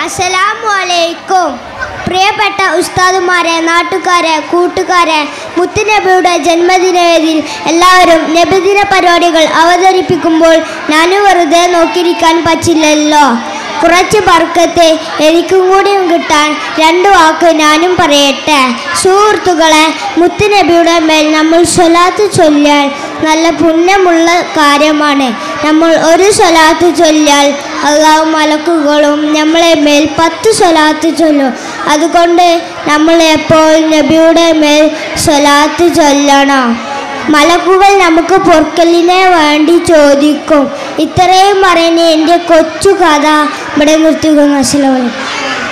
അസ്സലാമു അലൈക്കും പ്രിയപ്പെട്ട ഉസ്താദുമാരെ നാട്ടുകാരെ കൂട്ടുകാരെ മുത്തുനബിയുടെ ജന്മദിനവേദിയിൽ എല്ലാവരും നബിദിന പരിപാടികൾ അവതരിപ്പിക്കുമ്പോൾ ഞാനും വെറുതെ നോക്കിയിരിക്കാൻ പറ്റില്ലല്ലോ കുറച്ച് ബർക്കത്ത് എനിക്കും കൂടിയും കിട്ടാൻ രണ്ട് വാക്ക് ഞാനും പറയട്ടെ സുഹൃത്തുക്കളെ മുത്തുനബിയുടെ മേൽ നമ്മൾ സ്വലാത്ത് ചൊല്ലിയാൽ നല്ല പുണ്യമുള്ള കാര്യമാണ് നമ്മൾ ഒരു സ്വലാത്ത് ചൊല്ലിയാൽ അള്ളാഹു മലക്കുകളും നമ്മളെ മേൽ പത്ത് സ്വലാത്ത് ചൊല്ലും അതുകൊണ്ട് നമ്മൾ എപ്പോൾ നബിയുടെ മേൽ സ്വലാത്ത് ചൊല്ലണം മലക്കുകൾ നമുക്ക് പൊറുക്കലിനെ വേണ്ടി ചോദിക്കും ഇത്രയും പറഞ്ഞ് എൻ്റെ കൊച്ചു കഥ ഇവിടെ നിർത്തിക്കുന്നു അസ്സലാമു അലൈക്കും